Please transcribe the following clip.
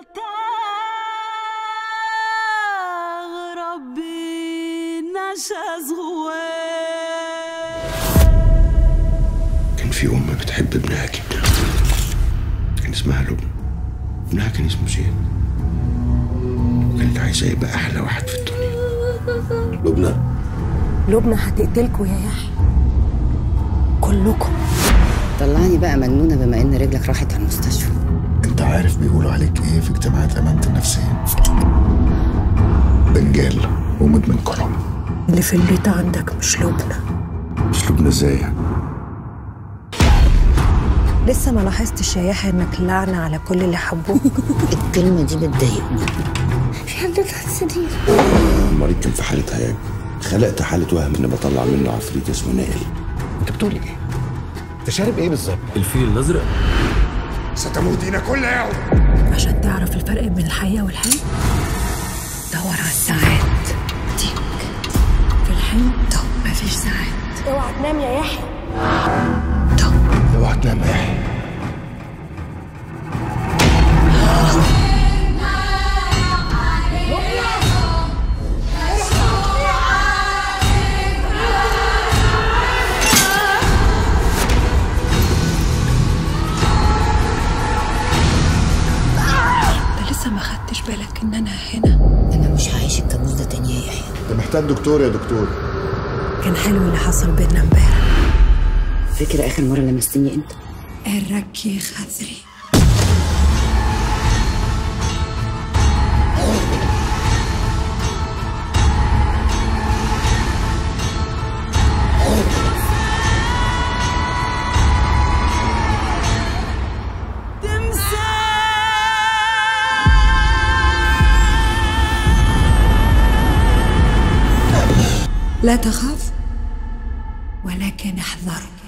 ربي نشاز كان في أم بتحب ابنها جدا كان اسمها لبنى ابنها كان اسمه زياد وكانت عايزة يبقى أحلى واحد في الدنيا لبنى لبنى هتقتلكوا يا يحيى كلكم طلعني بقى مجنونة بما إن رجلك راحت المستشفى انت عارف بيقولوا عليك ايه في اجتماعات امانة النفسية بنجال ومدمن كرم اللي في البيت عندك مش لبنى مش لبنى ازاي يعني؟ لسه ما لاحظتش يا يحيى انك لعنة على كل اللي حبوك الكلمة دي بتضايقني المريض كان في حالة هياج خلقت حالة وهم إني بطلع منه عفريت اسمه نائل انت بتقول ايه؟ انت شارب ايه بالظبط؟ الفيل الازرق ستموتين كل يوم عشان تعرف الفرق بين الحقيقة والحلم دور على الساعات تيك في الحلم طب مفيش ساعات اوعى تنام يا يحيى طب اوعى تنام يا يحيى انت لسه ما خدتش بالك ان انا هنا أنا مش هعيش الكابوس ده تاني يا يحيى انت محتاج دكتور يا دكتور كان حلو اللي حصل بينا امبارح فاكر آخر مرة لمستني امتى؟ الركي خزري لا تخاف ولكن احذر